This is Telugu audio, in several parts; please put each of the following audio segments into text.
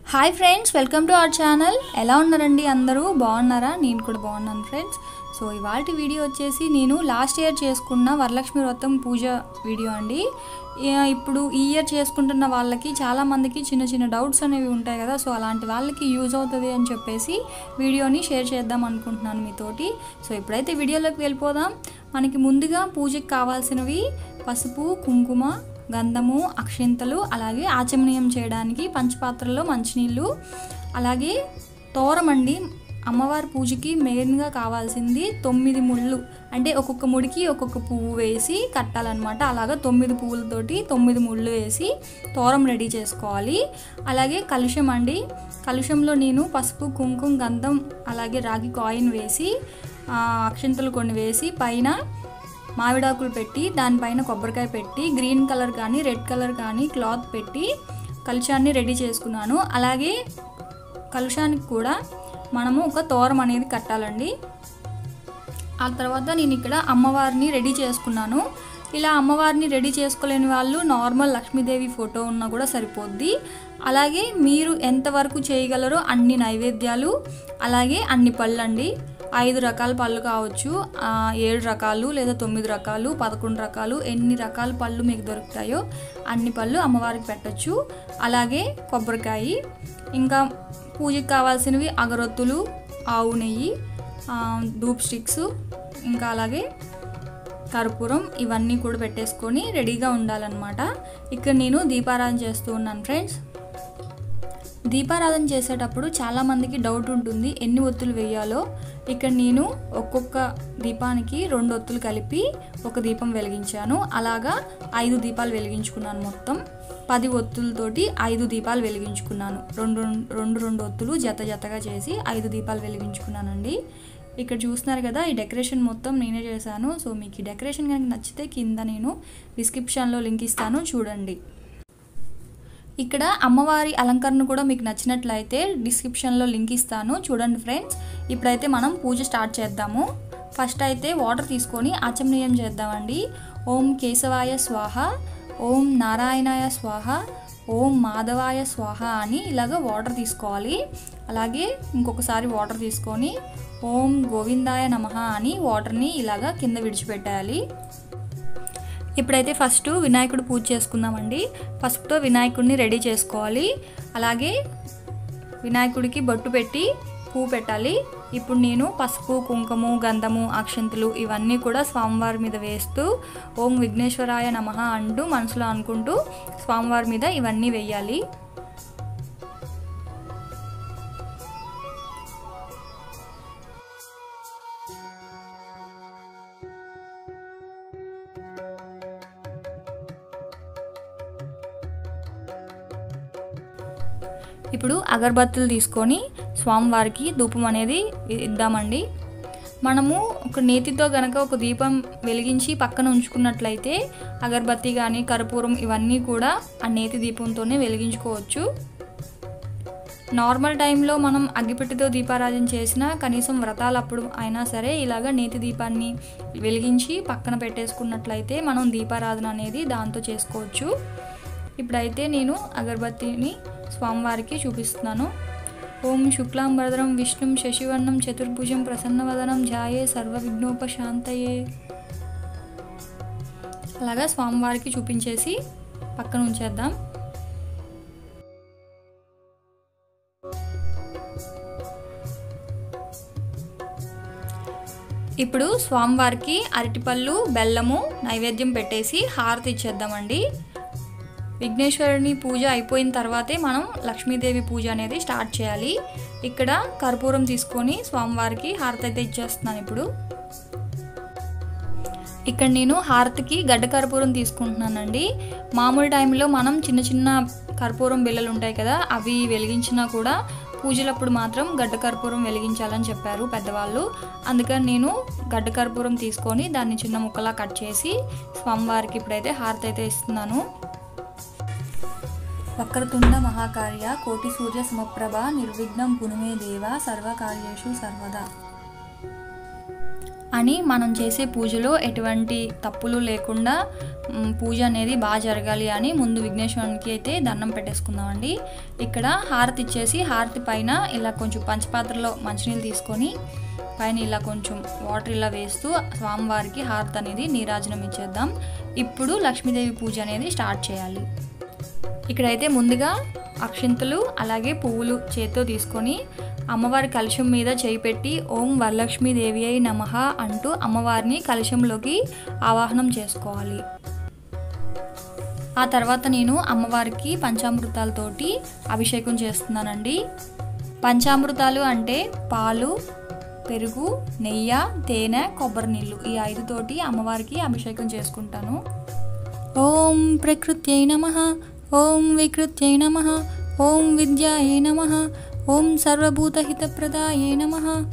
hi friends welcome to our channel ఎలా ఉన్నారండి అందరూ బాగున్నారా నేను కూడా బాగున్నాను ఫ్రెండ్స్ సో ఇవాళ వీడియో వచ్చేసి నేను లాస్ట్ ఇయర్ చేసుకున్న వరలక్ష్మి వ్రతం పూజ వీడియో అండి ఇ- ఇప్పుడు ఈ ఇయర్ చేసుకుంటున్న వాళ్ళకి చాలామందికి చిన్న చిన్న డౌట్స్ అనేవి ఉంటాయి కదా సో అలాంటి వాళ్ళకి యూజ్ అవుతుంది అని చెప్పేసి వీడియోని షేర్ చేద్దాం అనుకుంటున్నాను మీతోటి సో ఇప్పుడైతే వీడియోలోకి వెళ్ళిపోదాం మనకి ముందుగా పూజకి కావాల్సినవి పసుపు కుంకుమ గంధము అక్షింతలు అలాగే ఆచమనీయం చేయడానికి పంచపాత్రలో మంచినీళ్ళు అలాగే తోరమండి అమ్మవారి పూజకి మెయిన్గా కావాల్సింది తొమ్మిది ముళ్ళు అంటే ఒక్కొక్క ముడికి ఒక్కొక్క పువ్వు వేసి కట్టాలన్నమాట అలాగా తొమ్మిది పువ్వులతోటి తొమ్మిది ముళ్ళు వేసి తోరం రెడీ చేసుకోవాలి అలాగే కలుషం అండి కలుషంలో నేను పసుపు కుంకుమ గంధం అలాగే రాగి కాయిన్ వేసి ఆ, అక్షింతలు కొన్ని వేసి పైన మామిడాకులు పెట్టి దానిపైన కొబ్బరికాయ పెట్టి గ్రీన్ కలర్ కానీ రెడ్ కలర్ కానీ క్లాత్ పెట్టి కలుషాన్ని రెడీ చేసుకున్నాను అలాగే కలుషానికి కూడా మనము ఒక తోరం అనేది కట్టాలండి ఆ తర్వాత నేను ఇక్కడ అమ్మవారిని రెడీ చేసుకున్నాను ఇలా అమ్మవారిని రెడీ చేసుకోలేని వాళ్ళు నార్మల్ లక్ష్మీదేవి ఫోటో ఉన్నా కూడా సరిపోద్ది అలాగే మీరు ఎంతవరకు చేయగలరో అన్ని నైవేద్యాలు అలాగే అన్ని పళ్ళు అండి ఐదు రకాల పళ్ళు కావచ్చు ఆ, ఏడు రకాలు లేదా తొమ్మిది రకాలు పదకొండు రకాలు ఎన్ని రకాల పళ్ళు మీకు దొరుకుతాయో అన్ని పళ్ళు అమ్మవారికి పెట్టచ్చు అలాగే కొబ్బరికాయ ఇంకా పూజకి కావాల్సినవి అగరొత్తులు ఆవు నెయ్యి ఆ, ధూప్ స్టిక్స్ ఇంకా అలాగే కర్పూరం ఇవన్నీ కూడా పెట్టేసుకొని రెడీగా ఉండాలన్నమాట ఇక్కడ నేను దీపారాధన చేస్తూ ఉన్నాను ఫ్రెండ్స్ దీపారాధన చేసేటప్పుడు చాలామందికి డౌట్ ఉంటుంది ఎన్ని ఒత్తులు వేయాలో ఇక్కడ నేను ఒక్కొక్క దీపానికి రెండు ఒత్తులు కలిపి ఒక దీపం వెలిగించాను అలాగా ఐదు దీపాలు వెలిగించుకున్నాను మొత్తం పది ఒత్తులతోటి ఐదు దీపాలు వెలిగించుకున్నాను రెండు రెండు రెండు ఒత్తులు జత జతగా చేసి ఐదు దీపాలు వెలిగించుకున్నానండి ఇక్కడ చూస్తున్నారు కదా ఈ డెకరేషన్ మొత్తం నేనే చేశాను సో మీకు ఈ డెకరేషన్ కనుక నచ్చితే కింద నేను డిస్క్రిప్షన్లో లింక్ ఇస్తాను చూడండి ఇక్కడ అమ్మవారి అలంకరణ కూడా మీకు నచ్చినట్లయితే డిస్క్రిప్షన్లో లింక్ ఇస్తాను చూడండి ఫ్రెండ్స్ ఇప్పుడైతే మనం పూజ స్టార్ట్ చేద్దాము ఫస్ట్ అయితే వాటర్ తీసుకొని ఆచమనీయం చేద్దామండి ఓం కేశవాయ స్వాహ ఓం నారాయణాయ స్వాహ ఓం మాధవాయ స్వాహ అని ఇలాగ వాటర్ తీసుకోవాలి అలాగే ఇంకొకసారి వాటర్ తీసుకొని ఓం గోవిందాయ నమః అని వాటర్ని ఇలాగ కింద విడిచిపెట్టాలి ఇప్పుడైతే ఫస్ట్ వినాయకుడు పూజ చేసుకుందామండి పసుపుతో వినాయకుడిని రెడీ చేసుకోవాలి అలాగే వినాయకుడికి బొట్టు పెట్టి పువ్వు పెట్టాలి ఇప్పుడు నేను పసుపు కుంకుమ గంధము అక్షంతులు ఇవన్నీ కూడా స్వామివారి మీద వేస్తూ ఓం విఘ్నేశ్వరాయ నమః అంటూ మనసులో అనుకుంటూ స్వామివారి మీద ఇవన్నీ వేయాలి ఇప్పుడు అగరబత్తులు తీసుకొని స్వామివారికి ధూపం అనేది ఇద్దామండి మనము ఒక నేతితో గనక ఒక దీపం వెలిగించి పక్కన ఉంచుకున్నట్లయితే అగరబత్తి కానీ కర్పూరం ఇవన్నీ కూడా ఆ నేతి దీపంతోనే వెలిగించుకోవచ్చు నార్మల్ టైంలో మనం అగ్గిపెట్టితో దీపారాధన చేసినా కనీసం వ్రతాలప్పుడు అయినా సరే ఇలాగ నేతి దీపాన్ని వెలిగించి పక్కన పెట్టేసుకున్నట్లయితే మనం దీపారాధన అనేది దాంతో చేసుకోవచ్చు ఇప్పుడైతే నేను అగరబత్తిని స్వామివారికి చూపిస్తున్నాను ఓం శుక్లాం వరదరం విష్ణుం శశివర్ణం చతుర్భుజం ప్రసన్నవదనం ఝాయే సర్వ విఘ్నోపశాంతయే అలాగా స్వామివారికి చూపించేసి పక్కన ఉంచేద్దాం ఇప్పుడు స్వామివారికి అరటిపళ్ళు బెల్లము నైవేద్యం పెట్టేసి హారతి ఇచ్చేద్దామండి విఘ్నేశ్వరుని పూజ అయిపోయిన తర్వాతే మనం లక్ష్మీదేవి పూజ అనేది స్టార్ట్ చేయాలి ఇక్కడ కర్పూరం తీసుకొని స్వామివారికి హారతి అయితే ఇచ్చేస్తున్నాను ఇప్పుడు ఇక్కడ నేను హారతికి గడ్డ కర్పూరం తీసుకుంటున్నానండి మామూలు టైంలో మనం చిన్న చిన్న కర్పూరం బిళ్ళలు ఉంటాయి కదా అవి వెలిగించినా కూడా పూజలప్పుడు మాత్రం గడ్డ కర్పూరం వెలిగించాలని చెప్పారు పెద్దవాళ్ళు అందుకని నేను గడ్డ కర్పూరం తీసుకొని దాన్ని చిన్న ముక్కలా కట్ చేసి స్వామివారికి ఇప్పుడైతే హారతి అయితే ఇస్తున్నాను వక్రతుండ మహాకార్య కోటి సూర్య సమప్రభ నిర్విఘ్నం పునుమే దేవ సర్వకార్యేషు సర్వదా అని మనం చేసే పూజలో ఎటువంటి తప్పులు లేకుండా మ్, పూజ అనేది బాగా జరగాలి అని ముందు విఘ్నేశ్వరునికి అయితే దండం పెట్టేసుకుందామండి ఇక్కడ హారతి ఇచ్చేసి హారతి పైన ఇలా కొంచెం పంచపాత్రలో మంచినీళ్ళు తీసుకొని పైన ఇలా కొంచెం వాటర్ ఇలా వేస్తూ స్వామివారికి హారతి అనేది నీరాజనం ఇచ్చేద్దాం ఇప్పుడు లక్ష్మీదేవి పూజ అనేది స్టార్ట్ చేయాలి ఇక్కడైతే ముందుగా అక్షింతలు అలాగే పువ్వులు చేత్తో తీసుకొని అమ్మవారి కలశం మీద చేయి పెట్టి ఓం వరలక్ష్మీదేవి అయి నమః అంటూ అమ్మవారిని కలశంలోకి ఆవాహనం చేసుకోవాలి ఆ తర్వాత నేను అమ్మవారికి పంచామృతాలతోటి అభిషేకం చేస్తున్నానండి పంచామృతాలు అంటే పాలు పెరుగు నెయ్యి తేనె కొబ్బరి నీళ్ళు ఈ ఐదుతోటి అమ్మవారికి అభిషేకం చేసుకుంటాను ఓం ప్రకృత్యై నమ ఓం వికృత్యై నమ ఓం విద్యాయే నమ ఓం సర్వభూతహితప్రదాయే నమ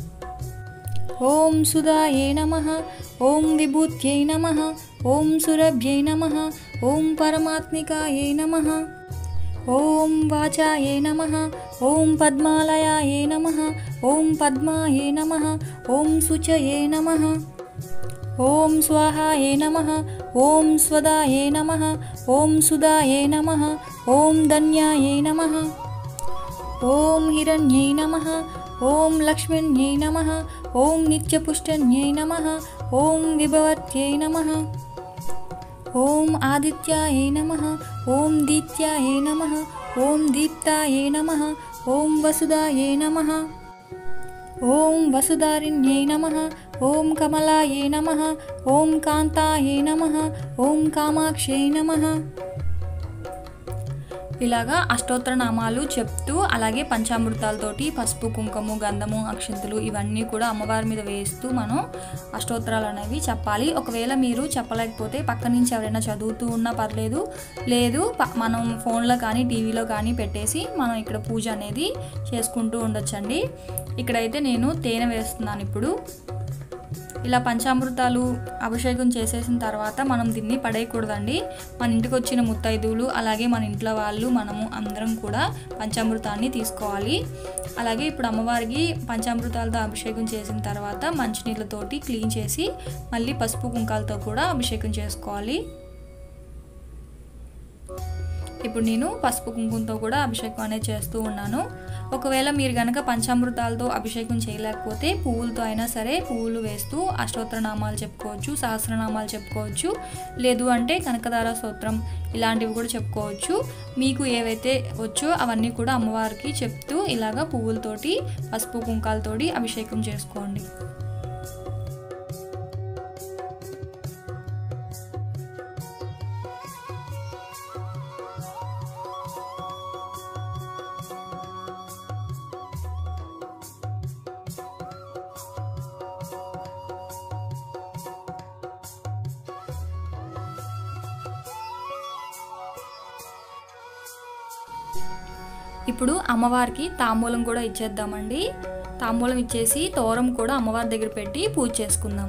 ఓం సుధాయే నమ ఓం విభూత్యై నమ ఓం సురభ్యై నమ ఓం పరమాత్మికాయే నమ ఓం వాచాయే నమ ఓం పద్మాలయాయే నమ ఓం పద్మాయే నమ ఓం శుచయే నమ ఓం స్వాహాయే నమ ఓం స్వదాయే నమ ఓం సుదాయే నమ ఓం ధన్యాయే నమ ఓం హిరణ్యై నమ ఓం లక్ష్మణ్యై నమ ఓం నిత్యపుష్టన్యై నమ ఓం విభవర్త్యై నమ ఓం ఆదిత్యాయే నమ ఓం దీత్యాయే నమ ఓం దీప్తాయే నమ ఓం వసుదాయే నమ ఓం వసుధారిణ్యై నమ ఓం కమలాయే నమ ఓం కాంతాయే నమ ఓం కామాక్షై నమ ఇలాగా అష్టోత్తర నామాలు చెప్తూ అలాగే పంచామృతాలతోటి పసుపు కుంకుమ గంధము అక్షంతులు ఇవన్నీ కూడా అమ్మవారి మీద వేస్తూ మనం అష్టోత్తరాలు అనేవి చెప్పాలి ఒకవేళ మీరు చెప్పలేకపోతే పక్క నుంచి ఎవరైనా చదువుతూ ఉన్నా పర్లేదు లేదు ప- మనం ఫోన్లో కానీ టీవీలో కానీ పెట్టేసి మనం ఇక్కడ పూజ అనేది చేసుకుంటూ ఉండొచ్చండి ఇక్కడైతే నేను తేనె వేస్తున్నాను ఇప్పుడు ఇలా పంచామృతాలు అభిషేకం చేసేసిన తర్వాత మనం దీన్ని పడేయకూడదండి మన ఇంటికి వచ్చిన ముత్తైదువులు అలాగే మన ఇంట్లో వాళ్ళు మనము అందరం కూడా పంచామృతాన్ని తీసుకోవాలి అలాగే ఇప్పుడు అమ్మవారికి పంచామృతాలతో అభిషేకం చేసిన తర్వాత మంచినీళ్ళతోటి క్లీన్ చేసి మళ్ళీ పసుపు కుంకాలతో కూడా అభిషేకం చేసుకోవాలి ఇప్పుడు నేను పసుపు కుంకుమతో కూడా అభిషేకం అనేది చేస్తూ ఉన్నాను ఒకవేళ మీరు కనుక పంచామృతాలతో అభిషేకం చేయలేకపోతే పువ్వులతో అయినా సరే పువ్వులు వేస్తూ అష్టోత్తర నామాలు చెప్పుకోవచ్చు సహస్రనామాలు చెప్పుకోవచ్చు లేదు అంటే కనకదార స్తోత్రం ఇలాంటివి కూడా చెప్పుకోవచ్చు మీకు ఏవైతే వచ్చో అవన్నీ కూడా అమ్మవారికి చెప్తూ ఇలాగా పువ్వులతోటి పసుపు కుంకాలతోటి అభిషేకం చేసుకోండి ఇప్పుడు అమ్మవారికి తాంబూలం కూడా ఇచ్చేద్దామండి తాంబూలం ఇచ్చేసి తోరం కూడా అమ్మవారి దగ్గర పెట్టి పూజ చేసుకుందాం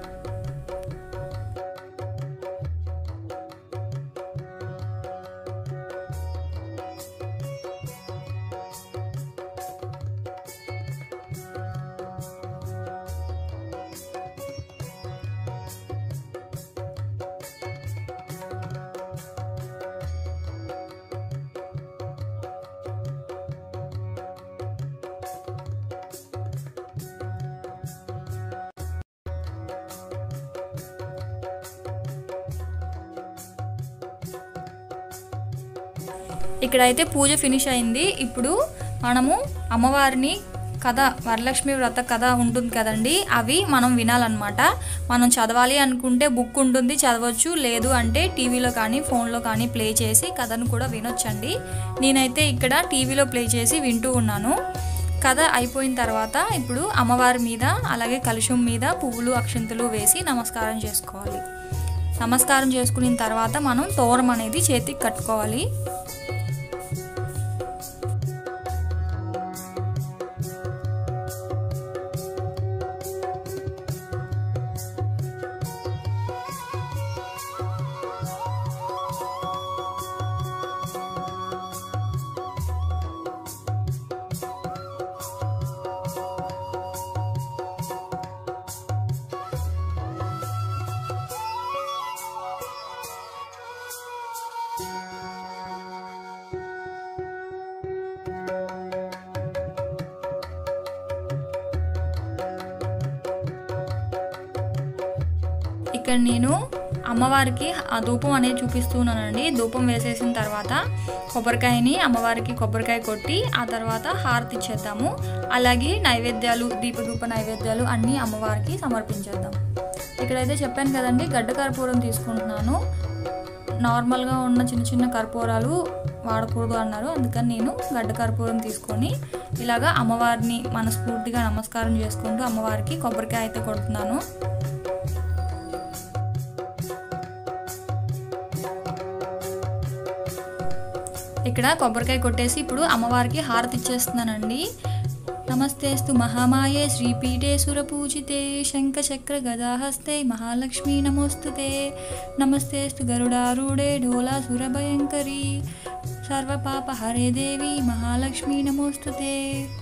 ఇక్కడైతే పూజ ఫినిష్ అయింది ఇప్పుడు మనము అమ్మవారిని కథ వరలక్ష్మి వ్రత కథ ఉంటుంది కదండి అవి మనం వినాలన్నమాట మనం చదవాలి అనుకుంటే బుక్ ఉంటుంది చదవచ్చు లేదు అంటే టీవీలో కానీ ఫోన్లో కానీ ప్లే చేసి కథను కూడా వినొచ్చండి నేనైతే ఇక్కడ టీవీలో ప్లే చేసి వింటూ ఉన్నాను కథ అయిపోయిన తర్వాత ఇప్పుడు అమ్మవారి మీద అలాగే కలుషం మీద పువ్వులు అక్షంతులు వేసి నమస్కారం చేసుకోవాలి నమస్కారం చేసుకున్న తర్వాత మనం తోరం అనేది చేతికి కట్టుకోవాలి ఇక్కడ నేను అమ్మవారికి ఆ ధూపం అనేది చూపిస్తున్నానండి ధూపం వేసేసిన తర్వాత కొబ్బరికాయని అమ్మవారికి కొబ్బరికాయ కొట్టి ఆ తర్వాత హారతి ఇచ్చేద్దాము అలాగే నైవేద్యాలు దీపధూప నైవేద్యాలు అన్నీ అమ్మవారికి సమర్పించేద్దాం ఇక్కడైతే చెప్పాను కదండి గడ్డ కర్పూరం తీసుకుంటున్నాను నార్మల్గా ఉన్న చిన్న చిన్న కర్పూరాలు వాడకూడదు అన్నారు అందుకని నేను గడ్డ కర్పూరం తీసుకొని ఇలాగా అమ్మవారిని మనస్ఫూర్తిగా నమస్కారం చేసుకుంటూ అమ్మవారికి కొబ్బరికాయ అయితే కొడుతున్నాను ఇక్కడ కొబ్బరికాయ కొట్టేసి ఇప్పుడు అమ్మవారికి హారతి ఇచ్చేస్తున్నానండి నమస్తేస్తు మహామాయే శ్రీపీఠే సురపూజితే శంఖచక్ర గదాహస్తే మహాలక్ష్మీ నమోస్తుతే నమస్తేస్తు గరుడారూఢే ఢోలా సురభయంకరీ సర్వపాప హరే దేవి మహాలక్ష్మీ నమోస్తుతే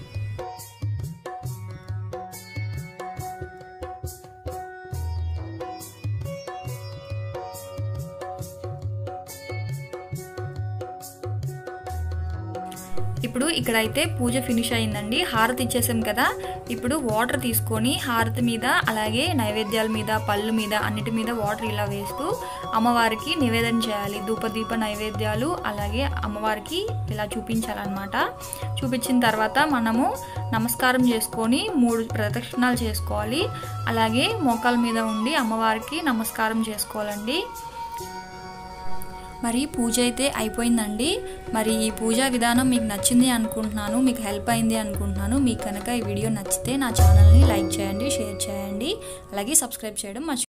ఇప్పుడు ఇక్కడైతే పూజ ఫినిష్ అయిందండి హారతి ఇచ్చేసాం కదా ఇప్పుడు వాటర్ తీసుకొని హారతి మీద అలాగే నైవేద్యాల మీద పళ్ళు మీద అన్నిటి మీద వాటర్ ఇలా వేస్తూ అమ్మవారికి నివేదన చేయాలి ధూపదీప నైవేద్యాలు అలాగే అమ్మవారికి ఇలా చూపించాలన్నమాట చూపించిన తర్వాత మనము నమస్కారం చేసుకొని మూడు ప్రదక్షిణాలు చేసుకోవాలి అలాగే మోకాల మీద ఉండి అమ్మవారికి నమస్కారం చేసుకోవాలండి మరి పూజ అయితే అయిపోయిందండి మరి ఈ పూజా విధానం మీకు నచ్చింది అనుకుంటున్నాను మీకు హెల్ప్ అయింది అనుకుంటున్నాను మీకు కనుక ఈ వీడియో నచ్చితే నా ఛానల్ని లైక్ చేయండి షేర్ చేయండి అలాగే సబ్స్క్రైబ్ చేయడం మర్చి